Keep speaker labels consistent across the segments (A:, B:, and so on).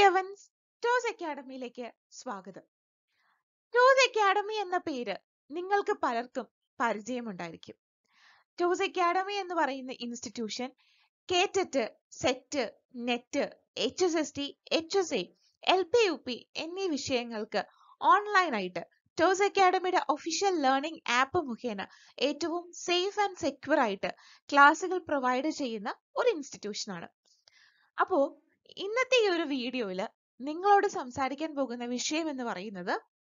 A: Evans toss അക്കാഡമിയിലേക്ക് സ്വാഗതം toss academy എന്ന പേര് നിങ്ങൾക്ക് പലർക്കും പരിചയമുണ്ടായിരിക്കും ടോസ് അക്കാഡമി എന്ന് പറയുന്ന institution KTET SET NET H S S T H S A L P U P എന്നീ വിഷയങ്ങൾക്ക് ഓൺലൈനായിട്ട് ടോസ് അക്കാഡമിയുടെ ഒഫീഷ്യൽ ലേണിംഗ് ആപ്പ് മുഖേന ഏറ്റവും സേഫ് ആൻഡ് സെക്യൂർ ആയിട്ട് ക്ലാസ്സുകൾ പ്രൊവൈഡ് ചെയ്യുന്ന ഒരു ഇൻസ്റ്റിറ്റ്യൂഷൻ ആണ് അപ്പോ ഇന്നത്തെ ഈ ഒരു വീഡിയോയിൽ നിങ്ങളോട് സംസാരിക്കാൻ പോകുന്ന വിഷയം എന്ന് പറയുന്നത്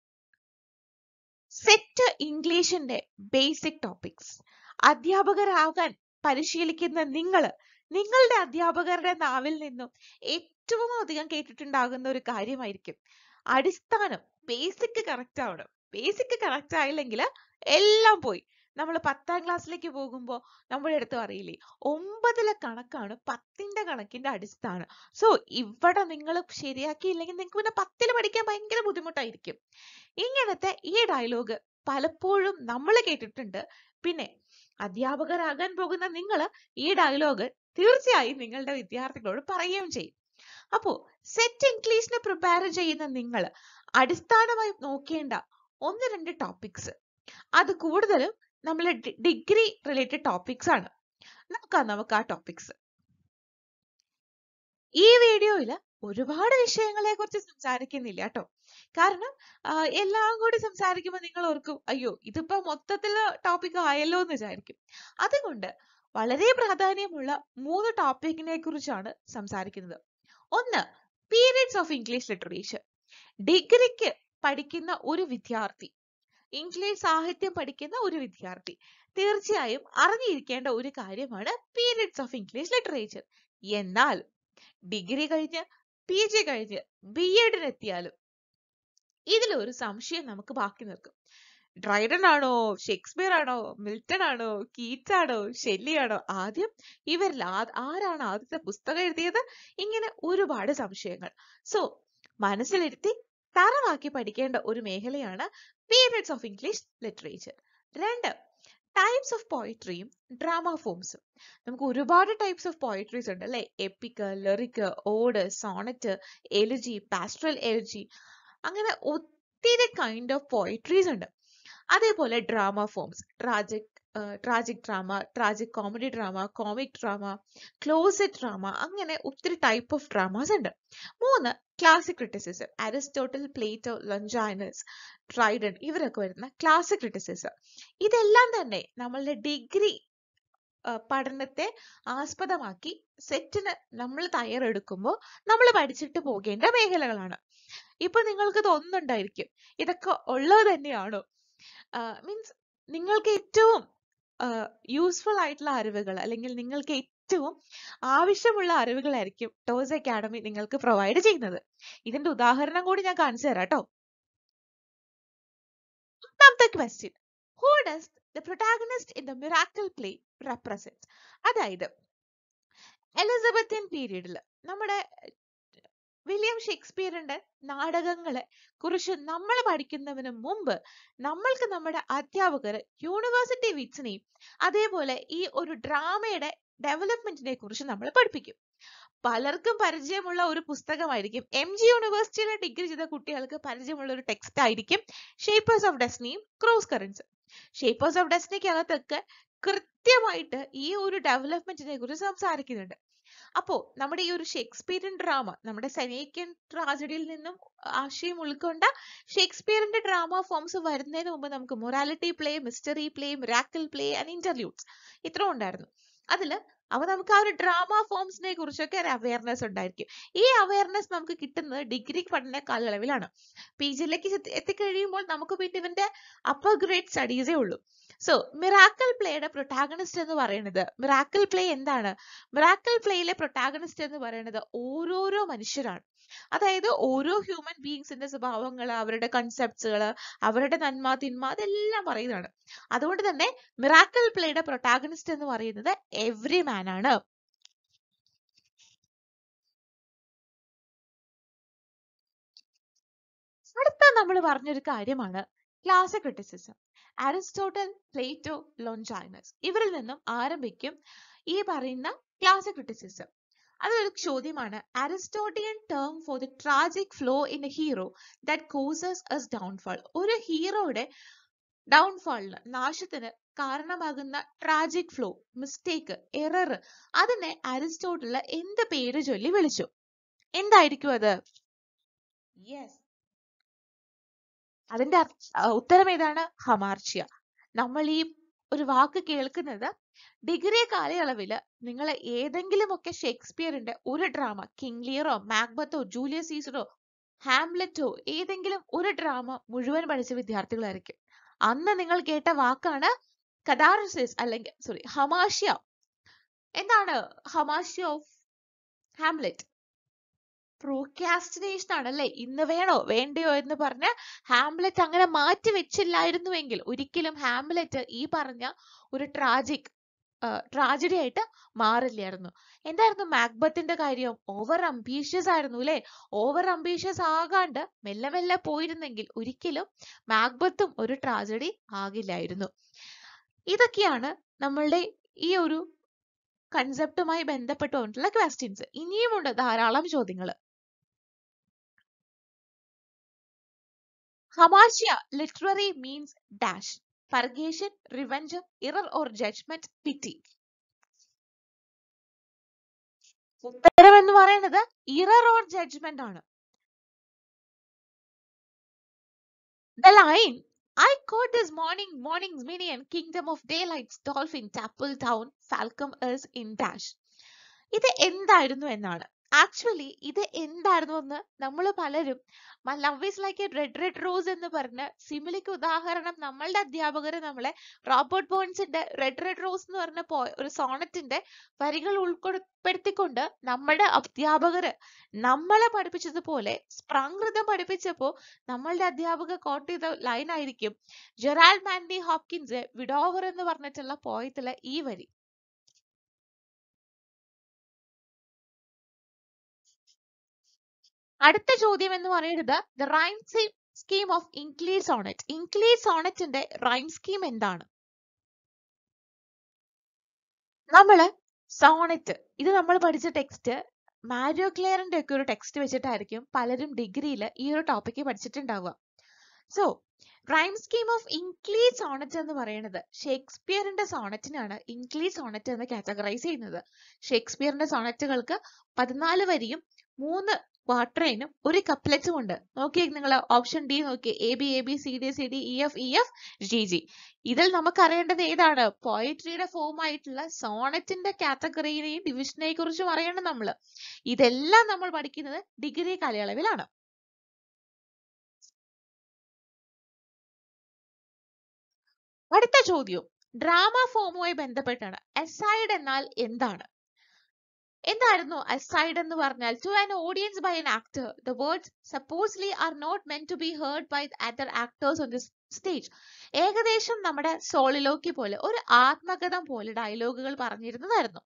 A: സെറ്റ് ഇംഗ്ലീഷിന്റെ ബേസിക് ടോപ്പിക്സ് അധ്യാപകരാകാൻ പരിശീലിക്കുന്ന നിങ്ങൾ നിങ്ങളുടെ അധ്യാപകരുടെ നാവിൽ നിന്നും ഏറ്റവും അധികം കേട്ടിട്ടുണ്ടാകുന്ന ഒരു കാര്യമായിരിക്കും അടിസ്ഥാനം ബേസിക് കറക്റ്റ് ആവണം ബേസിക് കറക്റ്റ് ആയില്ലെങ്കിൽ എല്ലാം പോയി നമ്മൾ പത്താം ക്ലാസ്സിലേക്ക് പോകുമ്പോൾ നമ്മുടെ അടുത്ത് അറിയില്ലേ ഒമ്പതിലെ കണക്കാണ് പത്തിന്റെ കണക്കിന്റെ അടിസ്ഥാനം സോ ഇവിടെ നിങ്ങൾ ശരിയാക്കിയില്ലെങ്കിൽ നിങ്ങൾക്ക് പിന്നെ പത്തിൽ പഠിക്കാൻ ഭയങ്കര ബുദ്ധിമുട്ടായിരിക്കും ഇങ്ങനത്തെ ഈ ഡയലോഗ് പലപ്പോഴും നമ്മൾ കേട്ടിട്ടുണ്ട് പിന്നെ അധ്യാപകരാകാൻ പോകുന്ന നിങ്ങൾ ഈ ഡയലോഗ് തീർച്ചയായും നിങ്ങളുടെ വിദ്യാർത്ഥികളോട് പറയുകയും ചെയ്യും അപ്പോ സെറ്റ് ഇംഗ്ലീഷിനെ പ്രിപ്പയർ ചെയ്യുന്ന നിങ്ങൾ അടിസ്ഥാനമായി നോക്കേണ്ട ഒന്ന് രണ്ട് ടോപ്പിക്സ് അത് കൂടുതലും നമ്മൾ ഡിഗ്രി റിലേറ്റഡ് ടോപ്പിക്സ് ആണ് നോക്കാം നമുക്ക് ആ ടോപ്പിക്സ് ഈ വീഡിയോയിൽ ഒരുപാട് വിഷയങ്ങളെ കുറിച്ച് സംസാരിക്കുന്നില്ല കേട്ടോ കാരണം എല്ലാം കൂടി സംസാരിക്കുമ്പോൾ നിങ്ങൾ ഓർക്കും അയ്യോ ഇതിപ്പോ മൊത്തത്തിൽ ടോപ്പിക് ആയല്ലോ എന്ന് വിചാരിക്കും അതുകൊണ്ട് വളരെ പ്രാധാന്യമുള്ള മൂന്ന് ടോപ്പിക്കിനെ കുറിച്ചാണ് സംസാരിക്കുന്നത് ഒന്ന് പീരിയഡ്സ് ഓഫ് ഇംഗ്ലീഷ് ലിറ്ററേച്ചർ ഡിഗ്രിക്ക് പഠിക്കുന്ന ഒരു വിദ്യാർത്ഥി ഇംഗ്ലീഷ് സാഹിത്യം പഠിക്കുന്ന ഒരു വിദ്യാർത്ഥി തീർച്ചയായും അറിഞ്ഞിരിക്കേണ്ട ഒരു കാര്യമാണ് പീരിയഡ്സ് ഓഫ് ഇംഗ്ലീഷ് ലിറ്ററേച്ചർ എന്നാൽ ഡിഗ്രി കഴിഞ്ഞ് പി ജി കഴിഞ്ഞ് ബി എഡിനെത്തിയാലും ഇതിലൊരു സംശയം നമുക്ക് ബാക്കി നിൽക്കും ഡ്രൈഡൻ ആണോ ഷേക്സ്പിയർ ആണോ മിൽട്ടൺ ആണോ കീറ്റ്സ് ആണോ ഷെല്ലി ആണോ ആദ്യം ഇവരിൽ ആരാണ് ആദ്യത്തെ പുസ്തകം എഴുതിയത് ഇങ്ങനെ ഒരുപാട് സംശയങ്ങൾ സോ മനസ്സിലിരുത്തി തറവാക്കി പഠിക്കേണ്ട ഒരു മേഖലയാണ് പീരിയഡ്സ് ഓഫ് ഇംഗ്ലീഷ് ലിറ്ററേച്ചർ രണ്ട് ടൈപ്സ് ഓഫ് പോയിട്രിയും ഡ്രാമ ഫോംസും നമുക്ക് ഒരുപാട് ടൈപ്സ് ഓഫ് പോയിട്രീസ് ഉണ്ട് അല്ലെ epic lyric ode sonnet elegy pastoral elegy അങ്ങനെ ഒത്തിരി കൈൻഡ് ഓഫ് പോയിട്രീസ് ഉണ്ട് അതേപോലെ drama forms tragic tragic drama tragic comedy drama comic drama closet drama അങ്ങനെ ഒത്തിരി ടൈപ്പ് ഓഫ് ഡ്രാമാസ് ഉണ്ട് മൂന്ന് classic criticism Aristotle Plato Longinus Dryden ഇവരൊക്കെ വരുന്ന ക്ലാസിക് ക്രിറ്റിസിസം ഇതെല്ലാം തന്നെ നമ്മളുടെ ഡിഗ്രി പഠനത്തെ ആസ്പദമാക്കി സെറ്റിന് നമ്മൾ തയ്യാറെടുക്കുമ്പോൾ നമ്മൾ പഠിച്ചിട്ട് പോകേണ്ട മേഖലകളാണ് ഇപ്പൊ നിങ്ങൾക്ക് തോന്നുന്നുണ്ടായിരിക്കും ഇതൊക്കെ ഉള്ളത് തന്നെയാണോ മീൻസ് നിങ്ങൾക്ക് ഏറ്റവും യൂസ്ഫുൾ ആയിട്ടുള്ള അറിവുകൾ അല്ലെങ്കിൽ നിങ്ങൾക്ക് ഏറ്റവും ആവശ്യമുള്ള അറിവുകളായിരിക്കും ടോസ് അക്കാഡമി നിങ്ങൾക്ക് പ്രൊവൈഡ് ചെയ്യുന്നത് ഇതിന്റെ ഉദാഹരണം കൂടി ഞാൻ കാണിച്ചു തരാം കേട്ടോ ഒന്നാമത്തെ question who does the protagonist in the miracle play represent അതായത് എലിസബത്തിൻ പീരീഡിൽ നമ്മുടെ വില്യം ഷേക്സ്പിയറിന്റെ നാടകങ്ങളെ കുറിച്ച് നമ്മൾ പഠിക്കുന്നതിന് മുമ്പ് നമ്മൾക്ക് നമ്മുടെ അധ്യാപകർ യൂണിവേഴ്സിറ്റി വിറ്റ്സിനെയും അതേപോലെ ഈ ഒരു ഡ്രാമയുടെ ഡെവലപ്മെന്റിനെ കുറിച്ച് നമ്മൾ പഠിപ്പിക്കും പലർക്കും പരിചയമുള്ള ഒരു പുസ്തകമായിരിക്കും എം ജി യൂണിവേഴ്സിറ്റിയിലെ ഡിഗ്രി ചെയ്ത കുട്ടികൾക്ക് പരിചയമുള്ള ഒരു ടെക്സ്റ്റ് ആയിരിക്കും ഷേപ്പേഴ്സ് ഓഫ് ഡെസ്നിയും ക്രോസ് കറൻസ് ഷേപ്പേഴ്സ് ഓഫ് ഡെസ്നിക്കകത്തൊക്കെ കൃത്യമായിട്ട് ഈ ഒരു ഡെവലപ്മെന്റിനെ കുറിച്ച് സംസാരിക്കുന്നുണ്ട് അപ്പോ നമ്മുടെ ഈ ഒരു ഷേക്സ്പിയറിൻ ഡ്രാമ നമ്മുടെ സെനേക്കൻ ട്രാജഡിയിൽ നിന്നും ആശയം ഉൾക്കൊണ്ട ഷേക്സ്പിയറിന്റെ ഡ്രാമ ഫോംസ് വരുന്നതിന് മുമ്പ് നമുക്ക് morality play mystery play miracle play and interludes ഇത്ര ഉണ്ടായിരുന്നു അതില് അപ്പൊ നമുക്ക് ആ ഒരു ഡ്രാമ ഫോംസിനെ കുറിച്ചൊക്കെ ഒരു അവയർനെസ് ഉണ്ടായിരിക്കും ഈ അവയർനെസ് നമുക്ക് കിട്ടുന്നത് ഡിഗ്രി പഠന കാലയളവിലാണ് പി ജിയിലേക്ക് എത്തിക്കഴിയുമ്പോൾ നമുക്ക് പിന്നെ ഇവന്റെ അപ്പർ ഗ്രേഡ് സ്റ്റഡീസേ ഉള്ളൂ സോ മിറാക്കിൾ പ്ലേയുടെ പ്രൊട്ടാഗണിസ്റ്റ് എന്ന് പറയുന്നത് മിറാക്കിൾ പ്ലേ എന്താണ് മിറാക്കിൾ പ്ലേയിലെ പ്രൊട്ടാഗണിസ്റ്റ് എന്ന് പറയുന്നത് ഓരോരോ മനുഷ്യരാണ് അതായത് ഓരോ ഹ്യൂമൻ ബീങ്സിന്റെ സ്വഭാവങ്ങൾ അവരുടെ കൺസെപ്റ്റ്സുകൾ അവരുടെ നന്മ തിന്മ അതെല്ലാം പറയുന്നതാണ് അതുകൊണ്ട് തന്നെ മിറാക്കിൾ പ്ലേയുടെ പ്രൊട്ടാഗണിസ്റ്റ് എന്ന് പറയുന്നത് എവ്രി മാൻ ആണ് അടുത്ത നമ്മൾ പറഞ്ഞൊരു കാര്യമാണ് classic criticism Aristotle Plato Longinus ഇവരിൽ നിന്നും ആരംഭിക്കും ഈ പറയുന്ന ക്ലാസിക് ക്രിറ്റിസിസം അതൊരു ചോദ്യമാണ് Aristotelian term for the tragic flaw in a hero that causes his downfall ഒരു ഹീറോയുടെ ഡൗൺഫാളിന് നാശത്തിന് കാരണമാകുന്ന ട്രാജിക് ഫ്ലോ മിസ്റ്റേക്ക് എറർ അതിനെ അരിസ്റ്റോട്ടിൽ എന്ത് പേര് ചൊല്ലി വിളിച്ചു എന്തായിരിക്കും അത് യെസ് അതിന്റെ അർത്ഥ- ആ, ഉത്തരം ഏതാണ് ഹമാർഷ്യ നമ്മൾ ഈ ഒരു വാക്ക് കേൾക്കുന്നത് ഡിഗ്രി കാലയളവില് നിങ്ങൾ ഏതെങ്കിലുമൊക്കെ ഷേക്സ്പിയറിന്റെ ഒരു ഡ്രാമ കിങ് ലിയറോ മാക്ബത്തോ ജൂലിയസ് സീസറോ ഹാംലെറ്റോ ഏതെങ്കിലും ഒരു ഡ്രാമ മുഴുവൻ പഠിച്ച വിദ്യാർത്ഥികളായിരിക്കും അന്ന് നിങ്ങൾ കേട്ട വാക്കാണ് കഥാർസിസ് അല്ലെങ്കിൽ സോറി ഹമാഷ്യ എന്താണ് ഹമാഷ്യ ഓഫ് ഹാംലെറ്റ് പ്രോക്രാസ്റ്റിനേഷൻ ആണല്ലേ ഇന്ന് വേണോ വേണ്ടയോ എന്ന് പറഞ്ഞ് ഹാംലെറ്റ് അങ്ങനെ മാറ്റി വെച്ചില്ലായിരുന്നുവെങ്കിൽ ഒരിക്കലും ഹാംലെറ്റ് ഈ പറഞ്ഞ ഒരു ട്രാജിക് ട്രാജഡി ആയിട്ട് മാറില്ലായിരുന്നു എന്തായിരുന്നു മാക്ബത്തിന്റെ കാര്യം ഓവർ അംബീഷ്യസ് ആയിരുന്നു അല്ലെ ഓവർ അംബീഷ്യസ് ആകാണ്ട് മെല്ലെ മെല്ലെ പോയിരുന്നെങ്കിൽ ഒരിക്കലും മാക്ബത്തും ഒരു ട്രാജഡി ആകില്ലായിരുന്നു ഇതൊക്കെയാണ് നമ്മളുടെ ഈ ഒരു കൺസെപ്റ്റുമായി ബന്ധപ്പെട്ടുകൊണ്ടുള്ള ക്വസ്റ്റ്യൻസ് ഇനിയുമുണ്ട് ധാരാളം ചോദ്യങ്ങൾ ഹമാഷ്യ literary means dash purgation revenge error or judgement pity ഉത്തരം എന്ന് പറയുന്നത് ഇറർ ഓർ ജഡ്ജ്മെന്റ് ആണ് The line, I caught this morning morning's minion, kingdom of daylight's dolphin, Tapple Town, Falcom is in dash. ഇത് എന്തായിരുന്നു എന്നാണ് ആക്ച്വലി ഇത് എന്തായിരുന്നു എന്ന് നമ്മൾ പലരും love is like a red red rose എന്ന് പറഞ്ഞ് സിമിലിക്ക് ഉദാഹരണം നമ്മളുടെ അധ്യാപകർ നമ്മളെ റോബർട്ട് ബോൺസിന്റെ റെഡ് റെഡ് റോസ് എന്ന് പറഞ്ഞ പോ ഒരു സോണറ്റിന്റെ വരികൾ ഉൾപ്പെടുത്തിക്കൊണ്ട് നമ്മുടെ അധ്യാപകര് നമ്മളെ പഠിപ്പിച്ചതുപോലെ പ്രാകൃതം പഠിപ്പിച്ചപ്പോ നമ്മളുടെ അധ്യാപക കോട്ട് ചെയ്ത ലൈൻ ആയിരിക്കും ജെറാൾഡ് മാൻഡി ഹോപ്കിൻസ് വിഡോവർ എന്ന് പറഞ്ഞിട്ടുള്ള പോയത്തിലെ ഈ വരി അടുത്ത ചോദ്യം എന്ന് പറയുന്നത് the rhyme scheme of English sonnet English സോണറ്റിന്റെ റൈം സ്കീം എന്താണ് നമ്മള് സോണറ്റ് ഇത് നമ്മൾ പഠിച്ച ടെക്സ്റ്റ് മാരിയോ ക്ലിയറിന്റെ ഒക്കെ ഒരു ടെക്സ്റ്റ് വെച്ചിട്ടായിരിക്കും പലരും ഡിഗ്രിയിൽ ഈ ഒരു ടോപ്പിക്ക് പഠിച്ചിട്ടുണ്ടാവുക so rhyme scheme of English sonnet എന്ന് പറയുന്നത് ഷേക്സ്പിയറിന്റെ സോണറ്റിനാണ് ഇൻക്ലീഡ് സോണറ്റ് എന്ന് കാറ്റഗറൈസ് ചെയ്യുന്നത് ഷേക്സ്പിയറിന്റെ സോണറ്റുകൾക്ക് പതിനാല് വരിയും മൂന്ന് ക്വാർട്ടറൈനും ഒരു കപ്ലറ്റും ഉണ്ട് നോക്കിയേ നിങ്ങൾ ഓപ്ഷൻ ഡി നോക്കിയേ A B A B C D C D E F E F G G ഇതിൽ നമുക്ക് അറിയേണ്ടത് ഏതാണ് പോയട്രിയുടെ ഫോം ആയിട്ടുള്ള സോണറ്റിന്റെ കാറ്റഗറിയെയും ഡിവിഷനെയും കുറിച്ചും അറിയണം നമ്മൾ ഇതെല്ലാം നമ്മൾ പഠിക്കുന്നത് ഡിഗ്രി കാലയളവിലാണ് അടുത്ത ചോദ്യം ഡ്രാമ ഫോമുമായി ബന്ധപ്പെട്ടാണ് എസൈഡ് എന്നാൽ എന്താണ് എന്തായിരുന്നു അസൈഡ് എന്ന് പറഞ്ഞാൽ to an audience by an actor the words supposedly are not meant to be heard by other actors on this stage ഏകദേശം നമ്മുടെ സോളിലോക്കി പോലെ ഒരു ആത്മകഥം പോലെ ഡയലോഗുകൾ പറഞ്ഞിരുന്നതായിരുന്നു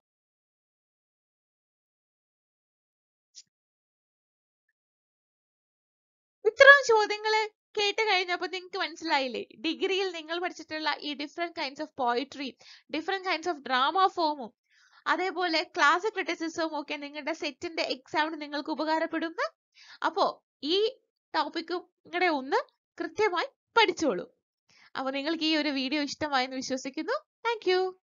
A: ഇത്രയും ചോദ്യങ്ങള് കേട്ട് കഴിഞ്ഞപ്പോ നിങ്ങൾക്ക് മനസ്സിലായില്ലേ ഡിഗ്രിയിൽ നിങ്ങൾ പഠിച്ചിട്ടുള്ള ഈ different kinds of poetry different kinds of drama ഫോമും അതേപോലെ ക്ലാസ് ക്രിറ്റിസിസവും ഒക്കെ നിങ്ങളുടെ സെറ്റിന്റെ എക്സാമിന് നിങ്ങൾക്ക് ഉപകാരപ്പെടുന്ന അപ്പോ ഈ ടോപ്പിക്കും നിങ്ങളുടെ ഒന്ന് കൃത്യമായി പഠിച്ചോളൂ അപ്പൊ നിങ്ങൾക്ക് ഈ ഒരു വീഡിയോ ഇഷ്ടമായെന്ന് വിശ്വസിക്കുന്നു താങ്ക്